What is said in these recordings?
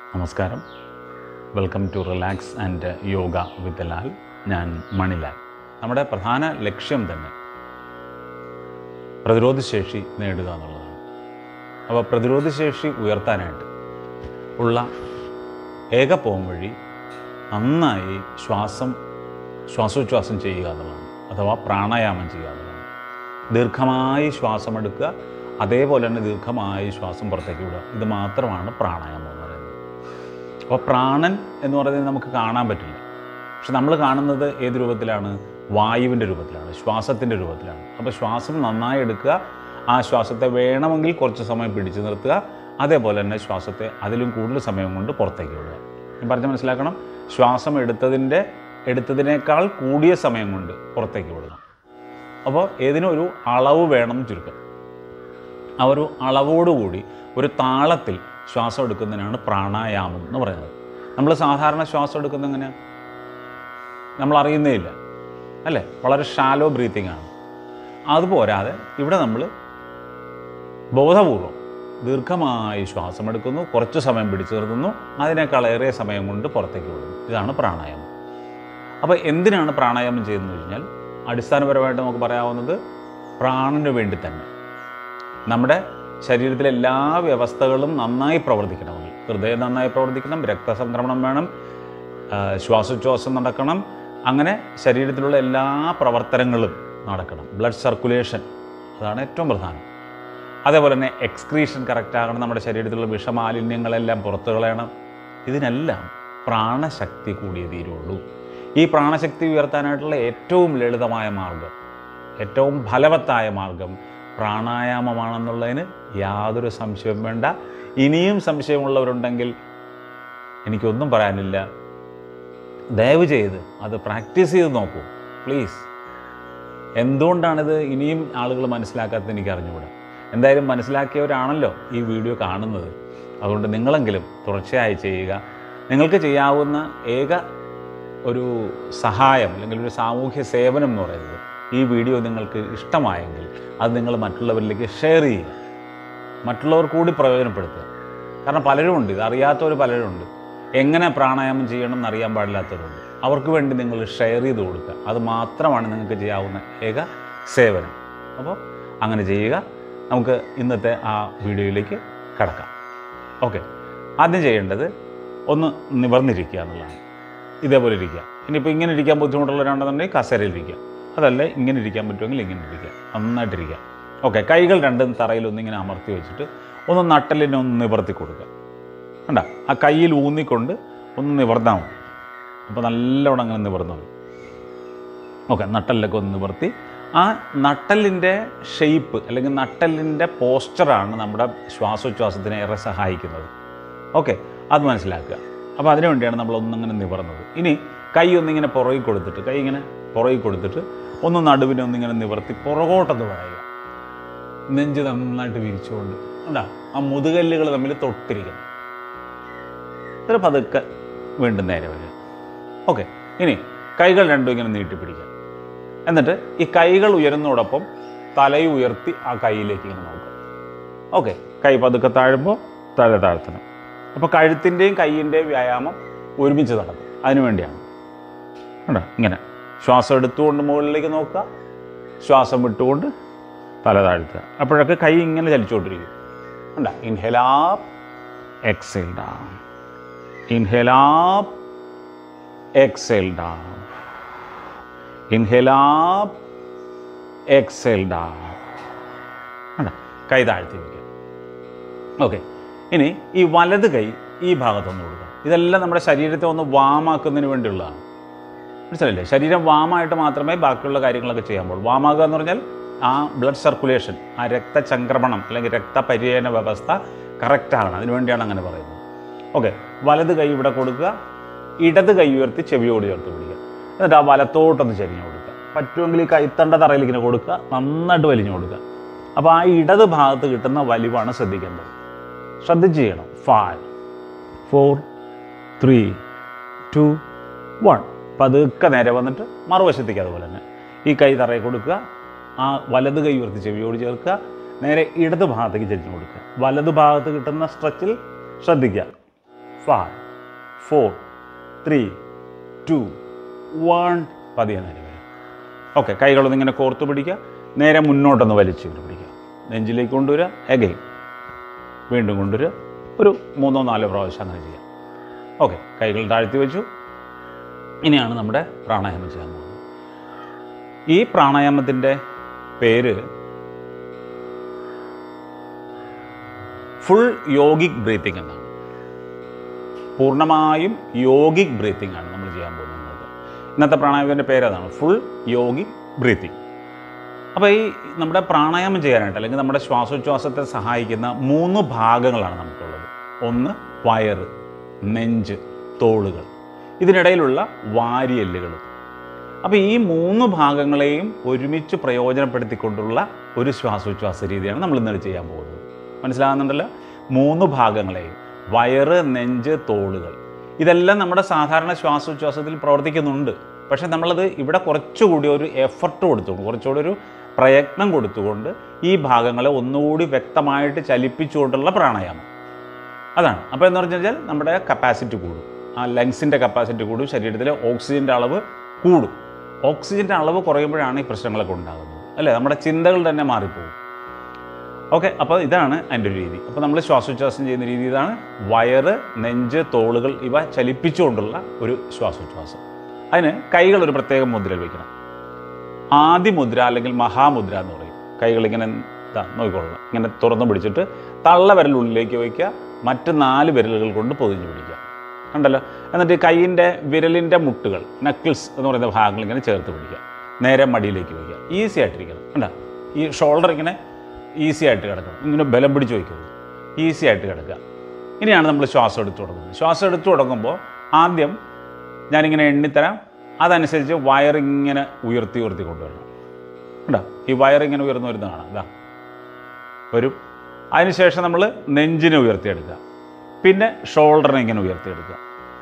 നമസ്കാരം welcome to relax and yoga with Lal ഞാൻ മണിലാൽ നമ്മുടെ പ്രധാന ലക്ഷ്യം തന്നെ പ്രതിരോധശേഷി നേടുക എന്നുള്ളതാണ് അപ്പോൾ പ്രതിരോധശേഷി ഉയർത്താനായിട്ട് ഉള്ള ഏക പോം വഴി നന്നായി ശ്വാസം ശ്വാസോച്ഛ്വാസം ചെയ്യുക എന്നുള്ളതാണ് അഥവാ പ്രാണായാമം ചെയ്യുക എന്നുള്ളതാണ് ദീർഘമായി ശ്വാസം എടുക്കുക അതേപോലെ തന്നെ ദീർഘമായി ശ്വാസം പുറത്തേക്ക് വിടുക ഇത് മാത്രമാണ് പ്രാണായാമം എന്ന് പറയുന്നത് അപ്പോൾ പ്രാണൻ എന്ന് പറയുന്നത് നമുക്ക് കാണാൻ പറ്റില്ല പക്ഷെ നമ്മൾ കാണുന്നത് ഏത് രൂപത്തിലാണ് വായുവിൻ്റെ രൂപത്തിലാണ് ശ്വാസത്തിൻ്റെ രൂപത്തിലാണ് അപ്പോൾ ശ്വാസം നന്നായി എടുക്കുക ആ ശ്വാസത്തെ വേണമെങ്കിൽ കുറച്ച് സമയം പിടിച്ചു നിർത്തുക അതേപോലെ തന്നെ ശ്വാസത്തെ അതിലും കൂടുതൽ സമയം കൊണ്ട് പുറത്തേക്ക് വിടുക ഞാൻ പറഞ്ഞ മനസ്സിലാക്കണം ശ്വാസം എടുത്തതിൻ്റെ എടുത്തതിനേക്കാൾ കൂടിയ സമയം കൊണ്ട് പുറത്തേക്ക് വിടണം അപ്പോൾ ഏതിനും ഒരു അളവ് വേണം ചുരുക്കം ആ ഒരു അളവോടുകൂടി ഒരു താളത്തിൽ ശ്വാസം എടുക്കുന്നതിനാണ് പ്രാണായാമം എന്ന് പറയുന്നത് നമ്മൾ സാധാരണ ശ്വാസം എടുക്കുന്ന എങ്ങനെയാണ് നമ്മൾ അറിയുന്നേ ഇല്ല അല്ലേ വളരെ ഷാലോ ബ്രീത്തിങ് ആണ് അതുപോരാതെ ഇവിടെ നമ്മൾ ബോധപൂർവം ദീർഘമായി ശ്വാസം എടുക്കുന്നു കുറച്ച് സമയം പിടിച്ചു നിർത്തുന്നു അതിനേക്കാൾ ഏറിയ സമയം കൊണ്ട് പുറത്തേക്ക് വിടുന്നു ഇതാണ് പ്രാണായാമം അപ്പോൾ എന്തിനാണ് പ്രാണായാമം ചെയ്യുന്നത് കഴിഞ്ഞാൽ അടിസ്ഥാനപരമായിട്ട് നമുക്ക് പറയാവുന്നത് പ്രാണന് വേണ്ടി തന്നെ നമ്മുടെ ശരീരത്തിലെ എല്ലാ വ്യവസ്ഥകളും നന്നായി പ്രവർത്തിക്കണമെങ്കിൽ ഹൃദയം നന്നായി പ്രവർത്തിക്കണം രക്തസംക്രമണം വേണം ആ, ശ്വാസോച്ഛ്വാസം നടക്കണം അങ്ങനെ ശരീരത്തിലുള്ള എല്ലാ പ്രവർത്തനങ്ങളും നടക്കണം ബ്ലഡ് സർക്കുലേഷൻ അതാണ് ഏറ്റവും പ്രധാനം അതേപോലെ തന്നെ എക്സ്ക്രീഷൻ കറക്റ്റ് ആകണം നമ്മുടെ ശരീരത്തിലുള്ള വിഷമാലിന്യങ്ങളെല്ലാം പുറത്തു കളയണം ഇതിനെല്ലാം പ്രാണശക്തി കൂടിയേ തീരുള്ളൂ ഈ പ്രാണശക്തി ഉയർത്താനായിട്ടുള്ള ഏറ്റവും ലളിതമായ മാർഗം ഏറ്റവും ഫലവത്തായ മാർഗം പ്രാണായാമമാണെന്നുള്ളതിന് യാതൊരു സംശയവും വേണ്ട ഇനിയും സംശയമുള്ളവരുണ്ടെങ്കിൽ എനിക്കൊന്നും പറയാനില്ല ദയവ് ചെയ്ത് അത് പ്രാക്ടീസ് ചെയ്ത് നോക്കൂ പ്ലീസ് എന്തുകൊണ്ടാണിത് ഇനിയും ആളുകൾ മനസ്സിലാക്കാത്തത് എനിക്ക് അറിഞ്ഞുകൂടാ എന്തായാലും മനസ്സിലാക്കിയവരാണല്ലോ ഈ വീഡിയോ കാണുന്നത് അതുകൊണ്ട് നിങ്ങളെങ്കിലും തുടർച്ചയായി ചെയ്യുക നിങ്ങൾക്ക് ചെയ്യാവുന്ന ഏക ഒരു സഹായം അല്ലെങ്കിൽ ഒരു സാമൂഹ്യ സേവനം എന്ന് പറയുന്നത് ഈ വീഡിയോ നിങ്ങൾക്ക് ഇഷ്ടമായെങ്കിൽ അത് നിങ്ങൾ മറ്റുള്ളവരിലേക്ക് ഷെയർ ചെയ്യുക മറ്റുള്ളവർ കൂടി പ്രയോജനപ്പെടുത്തുക കാരണം പലരുമുണ്ട് ഇത് അറിയാത്തവർ പലരുമുണ്ട് എങ്ങനെ പ്രാണായാമം ചെയ്യണം എന്ന് അറിയാൻ പാടില്ലാത്തവരുണ്ട് അവർക്ക് വേണ്ടി നിങ്ങൾ ഷെയർ ചെയ്ത് കൊടുക്കുക അത് മാത്രമാണ് നിങ്ങൾക്ക് ചെയ്യാവുന്ന ഏക സേവനം അപ്പോൾ അങ്ങനെ ചെയ്യുക നമുക്ക് ഇന്നത്തെ ആ വീഡിയോയിലേക്ക് കടക്കാം ഓക്കെ ആദ്യം ചെയ്യേണ്ടത് ഒന്ന് നിവർന്നിരിക്കുക എന്നുള്ളതാണ് ഇതേപോലെ ഇരിക്കുക ഇനിയിപ്പോൾ ഇങ്ങനെ ഇരിക്കാൻ ബുദ്ധിമുട്ടുള്ളവരാണെന്നുണ്ടെങ്കിൽ കസേരയിലിരിക്കുക അതല്ല ഇങ്ങനെ ഇരിക്കാൻ പറ്റുമെങ്കിൽ ഇങ്ങനെ ഇരിക്കുക നന്നായിട്ടിരിക്കുക ഓക്കെ കൈകൾ രണ്ടും തറയിൽ ഒന്നിങ്ങനെ അമർത്തി വെച്ചിട്ട് ഒന്ന് നട്ടലിനെ ഒന്ന് നിവർത്തി കൊടുക്കുക കണ്ട ആ കയ്യിൽ ഊന്നിക്കൊണ്ട് ഒന്ന് നിവർന്നാൽ മതി അപ്പോൾ നല്ലവണ്ണം അങ്ങനെ നിവർന്നു വരും ഓക്കെ നട്ടലിലൊക്കെ ഒന്ന് നിവർത്തി ആ നട്ടലിൻ്റെ ഷെയ്പ്പ് അല്ലെങ്കിൽ നട്ടലിൻ്റെ പോസ്ചറാണ് നമ്മുടെ ശ്വാസോച്ഛ്വാസത്തിനെ ഏറെ സഹായിക്കുന്നത് ഓക്കെ അത് മനസ്സിലാക്കുക അപ്പോൾ അതിനു വേണ്ടിയാണ് നമ്മൾ ഒന്നിങ്ങനെ നിവർന്നത് ഇനി കൈ ഒന്നിങ്ങനെ പുറകിൽ കൊടുത്തിട്ട് കൈ ഇങ്ങനെ പുറകിൽ കൊടുത്തിട്ട് ഒന്ന് നടുവിനെ ഒന്നിങ്ങനെ നിവർത്തി പുറകോട്ടൊന്ന് പറയുക നെഞ്ച് നന്നായിട്ട് വിരിച്ചുകൊണ്ട് ഉണ്ടാ ആ മുതുകല്ലുകൾ തമ്മിൽ തൊട്ടിരിക്കണം ഇത്ര പതുക്കെ വീണ്ടും നേരെ വരിക ഓക്കെ ഇനി കൈകൾ രണ്ടും ഇങ്ങനെ നീട്ടിപ്പിടിക്കുക എന്നിട്ട് ഈ കൈകൾ ഉയരുന്നതോടൊപ്പം തലയും ഉയർത്തി ആ കൈയിലേക്ക് ഇങ്ങനെ നോക്കുക ഓക്കെ കൈ പതുക്കെ താഴുമ്പോൾ തല താഴ്ത്തണം അപ്പോൾ കഴുത്തിൻ്റെയും കൈയിൻ്റെയും വ്യായാമം ഒരുമിച്ച് നടക്കും അതിനു വേണ്ടിയാണ് കണ്ടോ ഇങ്ങനെ ശ്വാസം എടുത്തുകൊണ്ട് മുകളിലേക്ക് നോക്കുക ശ്വാസം വിട്ടുകൊണ്ട് തല താഴ്ത്തുക അപ്പോഴൊക്കെ കൈ ഇങ്ങനെ ചലിച്ചുകൊണ്ടിരിക്കും കണ്ട inhale up exhale down inhale up exhale down inhale up exhale down കണ്ട കൈ താഴ്ത്തി വയ്ക്കുക ഓക്കെ ഇനി ഈ വലത് കൈ ഈ ഭാഗത്തൊന്ന് കൊടുക്കുക ഇതെല്ലാം നമ്മുടെ ശരീരത്തെ ഒന്ന് വാമാക്കുന്നതിന് വേണ്ടിയുള്ളതാണ് മനസ്സിലല്ലേ ശരീരം വാമായിട്ട് മാത്രമേ ബാക്കിയുള്ള കാര്യങ്ങളൊക്കെ ചെയ്യാൻ പാടുള്ളൂ വാമാകുക എന്ന് പറഞ്ഞാൽ ആ ബ്ലഡ് സർക്കുലേഷൻ ആ രക്തചംക്രമണം അല്ലെങ്കിൽ രക്തപര്യന വ്യവസ്ഥ കറക്റ്റ് ആകണം അതിനു വേണ്ടിയാണ് അങ്ങനെ പറയുന്നത് ഓക്കെ വലത് കൈ ഇവിടെ കൊടുക്കുക ഇടത് കൈ ഉയർത്തി ചെവിയോട് ചേർത്ത് പിടിക്കുക എന്നിട്ട് ആ വലത്തോട്ടൊന്ന് ചെരിഞ്ഞു കൊടുക്കുക പറ്റുമെങ്കിൽ ഈ കൈത്തണ്ട തറയിൽ ഇങ്ങനെ കൊടുക്കുക നന്നായിട്ട് വലിഞ്ഞു കൊടുക്കുക അപ്പോൾ ആ ഇടത് ഭാഗത്ത് കിട്ടുന്ന വലിവാണ് ശ്രദ്ധിക്കേണ്ടത് ശ്രദ്ധിച്ച് ചെയ്യണം five four three two one പതുക്കെ നേരെ വന്നിട്ട് മറുവശത്തേക്ക് അതുപോലെ തന്നെ ഈ കൈ തറയിൽ കൊടുക്കുക ആ വലത് കൈ ഉയർത്തി ചെവിയോട് ചേർക്കുക നേരെ ഇടത് ഭാഗത്തേക്ക് ചെരിഞ്ഞു കൊടുക്കുക വലത് ഭാഗത്ത് കിട്ടുന്ന സ്ട്രെച്ചിൽ ശ്രദ്ധിക്കുക five four three two one പതിയെ നേരെ വരും ഓക്കെ കൈകളൊന്ന് ഇങ്ങനെ കോർത്ത് പിടിക്കുക നേരെ മുന്നോട്ടൊന്ന് വലിച്ചു കൊണ്ട് പിടിക്കുക നെഞ്ചിലേക്ക് കൊണ്ടുവരിക എഗെയിൻ വീണ്ടും കൊണ്ടുവരിക ഒരു മൂന്നോ നാലോ പ്രാവശ്യം അങ്ങനെ ചെയ്യാം ഓക്കെ കൈകൾ താഴ്ത്തി വെച്ചു ഇനിയാണ് നമ്മുടെ പ്രാണായാമം ചെയ്യാൻ പോകുന്നത് ഈ പ്രാണായാമത്തിൻ്റെ പേര് ഫുൾ യോഗിക് ബ്രീത്തിങ് എന്നാണ് പൂർണ്ണമായും യോഗിക് ബ്രീത്തിങ് ആണ് നമ്മൾ ചെയ്യാൻ പോകുന്നത് ഇന്നത്തെ പ്രാണായാമത്തിൻ്റെ പേര് അതാണ് ഫുൾ യോഗിക് ബ്രീത്തിങ് അപ്പോൾ ഈ നമ്മുടെ പ്രാണായാമം ചെയ്യാനായിട്ട് അല്ലെങ്കിൽ നമ്മുടെ ശ്വാസോച്ഛ്വാസത്തെ സഹായിക്കുന്ന മൂന്ന് ഭാഗങ്ങളാണ് നമുക്കുള്ളത് ഒന്ന് വയറ് നെഞ്ച് തോളുകൾ ഇതിനിടയിലുള്ള വാരിയെല്ലുകൾ അപ്പോൾ ഈ മൂന്ന് ഭാഗങ്ങളെയും ഒരുമിച്ച് പ്രയോജനപ്പെടുത്തിക്കൊണ്ടുള്ള ഒരു ശ്വാസോച്ഛ്വാസ രീതിയാണ് നമ്മൾ ഇന്നലെ ചെയ്യാൻ പോകുന്നത് മനസ്സിലാകുന്നുണ്ടല്ലോ മൂന്ന് ഭാഗങ്ങളെയും വയറ് നെഞ്ച് തോളുകൾ ഇതെല്ലാം നമ്മുടെ സാധാരണ ശ്വാസോച്ഛ്വാസത്തിൽ പ്രവർത്തിക്കുന്നുണ്ട് പക്ഷേ നമ്മളത് ഇവിടെ കുറച്ചുകൂടി ഒരു എഫർട്ട് കൊടുത്തുകൊണ്ട് കുറച്ചുകൂടി ഒരു പ്രയത്നം കൊടുത്തുകൊണ്ട് ഈ ഭാഗങ്ങളെ ഒന്നുകൂടി വ്യക്തമായിട്ട് ചലിപ്പിച്ചുകൊണ്ടുള്ള പ്രാണായാമം അതാണ് അപ്പോൾ എന്ന് പറഞ്ഞു കഴിഞ്ഞാൽ നമ്മുടെ കപ്പാസിറ്റി കൂടും ആ ലങ്സിൻ്റെ കപ്പാസിറ്റി കൂടും ശരീരത്തിലെ ഓക്സിജൻ്റെ അളവ് കൂടും ഓക്സിജൻ്റെ അളവ് കുറയുമ്പോഴാണ് ഈ പ്രശ്നങ്ങളൊക്കെ ഉണ്ടാകുന്നത് അല്ലേ നമ്മുടെ ചിന്തകൾ തന്നെ മാറിപ്പോകും ഓക്കെ അപ്പോൾ ഇതാണ് അതിൻ്റെ ഒരു രീതി അപ്പോൾ നമ്മൾ ശ്വാസോച്ഛ്വാസം ചെയ്യുന്ന രീതി ഇതാണ് വയറ് നെഞ്ച് തോളുകൾ ഇവ ചലിപ്പിച്ചുകൊണ്ടുള്ള ഒരു ശ്വാസോച്ഛ്വാസം അതിന് കൈകൾ ഒരു പ്രത്യേക മുദ്രയിൽ വയ്ക്കണം ആദ്യ മുദ്ര അല്ലെങ്കിൽ മഹാമുദ്ര എന്ന് പറയും കൈകൾ ഇങ്ങനെ ഇതാ നോക്കിക്കൊള്ളണം ഇങ്ങനെ തുറന്നു പിടിച്ചിട്ട് തള്ള വിരലുള്ളിലേക്ക് വയ്ക്കുക മറ്റ് നാല് വിരലുകൾ കൊണ്ട് പൊതിഞ്ഞു പിടിക്കുക കണ്ടല്ലോ എന്നിട്ട് കൈയിൻ്റെ വിരലിൻ്റെ മുട്ടുകൾ നക്കിൾസ് എന്ന് പറയുന്ന ഭാഗങ്ങൾ ഇങ്ങനെ ചേർത്ത് പിടിക്കുക നേരെ മടിയിലേക്ക് വയ്ക്കുക ഈസി ആയിട്ടിരിക്കണം കണ്ട ഈ ഷോൾഡർ ഇങ്ങനെ ഈസി ആയിട്ട് കിടക്കണം ഇങ്ങനെ ബലം പിടിച്ച് വയ്ക്കരുത് ഈസി ആയിട്ട് കിടക്കുക ഇനിയാണ് നമ്മൾ ശ്വാസം എടുത്തു തുടങ്ങുന്നത് ശ്വാസം എടുത്തു തുടങ്ങുമ്പോൾ ആദ്യം ഞാനിങ്ങനെ എണ്ണിത്തരാം അതനുസരിച്ച് വയറിങ്ങനെ ഉയർത്തി ഉയർത്തി കൊണ്ടുവരണം കണ്ടോ ഈ വയറിങ്ങനെ ഉയർന്നു വരുന്ന കാണാം ഇതാ വരും അതിനുശേഷം നമ്മൾ നെഞ്ചിനെ ഉയർത്തിയെടുക്കുക പിന്നെ ഷോൾഡറിനെ ഇങ്ങനെ ഉയർത്തിയെടുക്കുക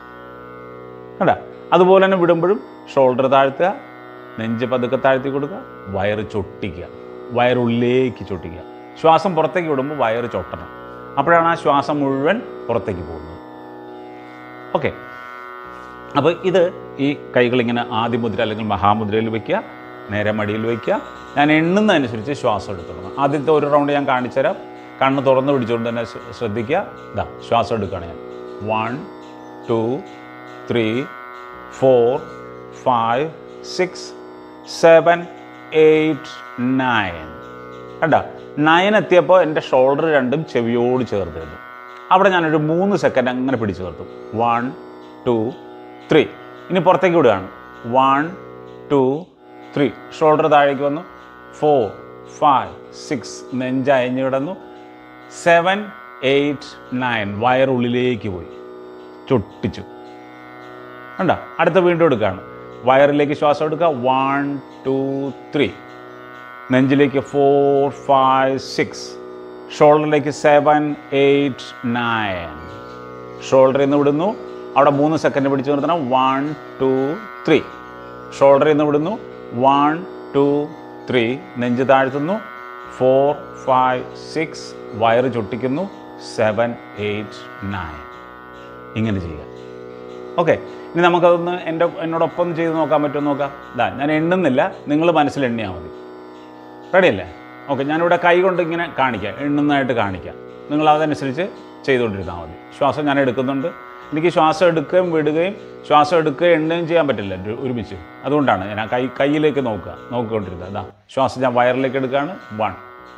കണ്ട അതുപോലെ തന്നെ വിടുമ്പോഴും ഷോൾഡർ താഴ്ത്തുക നെഞ്ച് പതുക്കെ താഴ്ത്തി കൊടുക്കുക വയറ് ചൊട്ടിക്കുക വയറുള്ളിലേക്ക് ചൊട്ടിക്കുക ശ്വാസം പുറത്തേക്ക് വിടുമ്പോൾ വയറ് ചൊട്ടണം അപ്പോഴാണ് ആ ശ്വാസം മുഴുവൻ പുറത്തേക്ക് പോകുന്നത് ഓക്കെ അപ്പോൾ ഇത് ഈ കൈകൾ ഇങ്ങനെ ആദ്യമുദ്ര അല്ലെങ്കിൽ മഹാമുദ്രയിൽ വയ്ക്കുക നേരെ മടിയിൽ വയ്ക്കുക ഞാൻ എണ്ണുന്നതനുസരിച്ച് ശ്വാസം എടുത്തു തുടങ്ങും ആദ്യത്തെ ഒരു റൗണ്ട് ഞാൻ കാണിച്ചു തരാം കണ്ണ് തുറന്ന് പിടിച്ചുകൊണ്ട് തന്നെ ശ്ര- ശ്രദ്ധിക്കുക ഇതാ ശ്വാസം എടുക്കുകയാണ് ഞാൻ one two three four five six seven eight nine കണ്ട നയൻ എത്തിയപ്പോൾ എൻ്റെ ഷോൾഡർ രണ്ടും ചെവിയോട് ചേർത്തിരുന്നു അവിടെ ഞാനൊരു മൂന്ന് സെക്കൻഡ് അങ്ങനെ പിടിച്ചു നിർത്തും വൺ ടു ത്രീ ഇനി പുറത്തേക്ക് വിടുകയാണ് വൺ ടു ത്രീ ഷോൾഡർ താഴേക്ക് വന്നു ഫോർ ഫൈവ് സിക്സ് നെഞ്ചയഞ്ഞ് കിടന്നു സെവൻ എയ്റ്റ് നയൻ വയറുള്ളിലേക്ക് പോയി ചൊട്ടിച്ചു കണ്ട അടുത്ത വീണ്ടും എടുക്കുകയാണ് വയറിലേക്ക് ശ്വാസം എടുക്കുക വൺ ടു ത്രീ നെഞ്ചിലേക്ക് ഫോർ ഫൈവ് സിക്സ് ഷോൾഡറിലേക്ക് സെവൻ എയ്റ്റ് നയൻ ഷോൾഡറിൽ നിന്ന് വിടുന്നു അവിടെ മൂന്ന് സെക്കൻഡ് പിടിച്ച് നിർത്തണം വൺ ടു ത്രീ ഷോൾഡറിൽ നിന്ന് വിടുന്നു വൺ ടു ത്രീ നെഞ്ച് താഴ്ത്തുന്നു ഫോർ ഫൈവ് സിക്സ് വയറ് ചൊട്ടിക്കുന്നു സെവൻ എയ്റ്റ് നയൻ ഇങ്ങനെ ചെയ്യുക ഓക്കെ ഇനി നമുക്കതൊന്ന് എൻ്റെ എന്നോടൊപ്പം ചെയ്ത് നോക്കാൻ പറ്റുമോ നോക്കാം ഇതാ ഞാൻ എണ്ണുന്നില്ല നിങ്ങൾ മനസ്സിൽ എണ്ണിയാൽ മതി റെഡിയല്ലേ ഓക്കെ ഞാനിവിടെ കൈ കൊണ്ട് ഇങ്ങനെ കാണിക്കാം എണ്ണുന്നതായിട്ട് കാണിക്കാം നിങ്ങൾ അതനുസരിച്ച് ചെയ്തുകൊണ്ടിരുന്നാൽ മതി ശ്വാസം ഞാൻ എടുക്കുന്നുണ്ട് എനിക്ക് ശ്വാസം എടുക്കുകയും വിടുകയും ശ്വാസം എടുക്കുകയും എണ്ണുകയും ചെയ്യാൻ പറ്റില്ല ഒരു- ഒരുമിച്ച് അതുകൊണ്ടാണ് ഞാൻ ആ കൈ കയ്യിലേക്ക് നോക്കുക നോക്കിക്കൊണ്ടിരുന്നത് അതാ ശ്വാസം ഞാൻ വയറിലേക്ക് എടുക്കുകയാണ് വൺ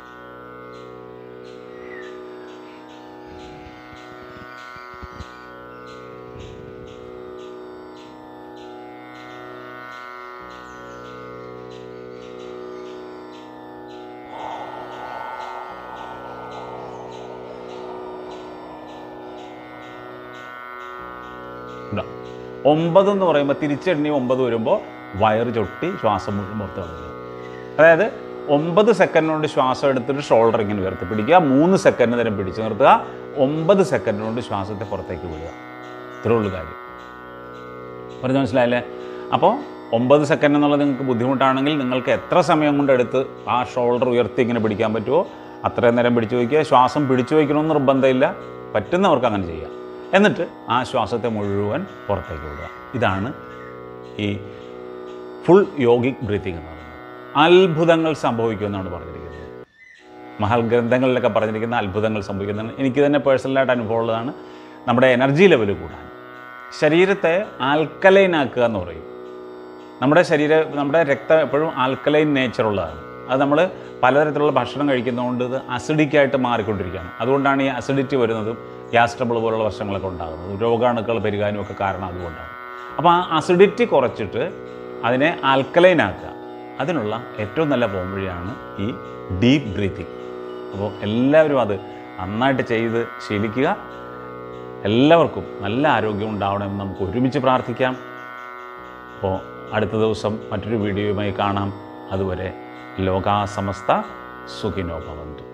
ഇതാ ഒമ്പത് എന്ന് പറയുമ്പോൾ തിരിച്ചെണ്ണി ഒമ്പത് വരുമ്പോൾ വയറ് ചൊട്ടി ശ്വാസം മുഴുവൻ പുറത്ത് കളയുക അതായത് ഒമ്പത് സെക്കൻഡ് കൊണ്ട് ശ്വാസം എടുത്തിട്ട് ഷോൾഡർ ഇങ്ങനെ ഉയർത്തി പിടിക്കുക മൂന്ന് സെക്കൻഡ് നേരം പിടിച്ചു നിർത്തുക ഒമ്പത് സെക്കൻഡ് കൊണ്ട് ശ്വാസത്തെ പുറത്തേക്ക് വിടുക ഇത്രേ ഉള്ളൂ കാര്യം പറഞ്ഞ മനസ്സിലായല്ലേ അപ്പോൾ ഒമ്പത് സെക്കൻഡ് എന്നുള്ളത് നിങ്ങൾക്ക് ബുദ്ധിമുട്ടാണെങ്കിൽ നിങ്ങൾക്ക് എത്ര സമയം കൊണ്ട് എടുത്ത് ആ ഷോൾഡർ ഉയർത്തി ഇങ്ങനെ പിടിക്കാൻ പറ്റുമോ അത്രയും നേരം പിടിച്ചു വയ്ക്കുക ശ്വാസം പിടിച്ചു വയ്ക്കണമെന്ന് നിർബന്ധമില്ല പറ്റുന്നവർക്ക് അങ്ങനെ ചെയ്യാം എന്നിട്ട് ആ ശ്വാസത്തെ മുഴുവൻ പുറത്തേക്ക് വിടുക ഇതാണ് ഈ ഫുൾ യോഗിക് ബ്രീത്തിങ് എന്ന് പറയുന്നത് അത്ഭുതങ്ങൾ സംഭവിക്കുമെന്നാണ് പറഞ്ഞിരിക്കുന്നത് മഹൽ ഗ്രന്ഥങ്ങളിലൊക്കെ പറഞ്ഞിരിക്കുന്ന അത്ഭുതങ്ങൾ സംഭവിക്കുന്നതാണ് എനിക്ക് തന്നെ പേഴ്സണലായിട്ട് അനുഭവമുള്ളതാണ് നമ്മുടെ എനർജി ലെവൽ കൂടാൻ ശരീരത്തെ ആൽക്കലൈൻ ആക്കുക എന്ന് പറയും നമ്മുടെ ശരീര നമ്മുടെ രക്തം എപ്പോഴും ആൽക്കലൈൻ നേച്ചറുള്ളതാണ് അത് നമ്മൾ പലതരത്തിലുള്ള ഭക്ഷണം കഴിക്കുന്നതുകൊണ്ട് ഇത് അസിഡിക്കായിട്ട് മാറിക്കൊണ്ടിരിക്കുകയാണ് അതുകൊണ്ടാണ് ഈ അസിഡിറ്റി വരുന്നതും ഗ്യാസ് ട്രബിൾ പോലുള്ള പ്രശ്നങ്ങളൊക്കെ ഉണ്ടാകുന്നത് രോഗാണുക്കൾ പെരുകാനും ഒക്കെ കാരണം അതുകൊണ്ടാണ് അപ്പോൾ ആ അസിഡിറ്റി കുറച്ചിട്ട് അതിനെ ആൽക്കലൈൻ ആക്കുക അതിനുള്ള ഏറ്റവും നല്ല പോംവഴിയാണ് ഈ ഡീപ്പ് ബ്രീത്തിങ് അപ്പോൾ എല്ലാവരും അത് നന്നായിട്ട് ചെയ്ത് ശീലിക്കുക എല്ലാവർക്കും നല്ല ആരോഗ്യം ഉണ്ടാവണമെന്ന് നമുക്ക് ഒരുമിച്ച് പ്രാർത്ഥിക്കാം അപ്പോൾ അടുത്ത ദിവസം മറ്റൊരു വീഡിയോയുമായി കാണാം അതുവരെ ലോകാസമസ്ത സുഖിനോ ഭവന്തു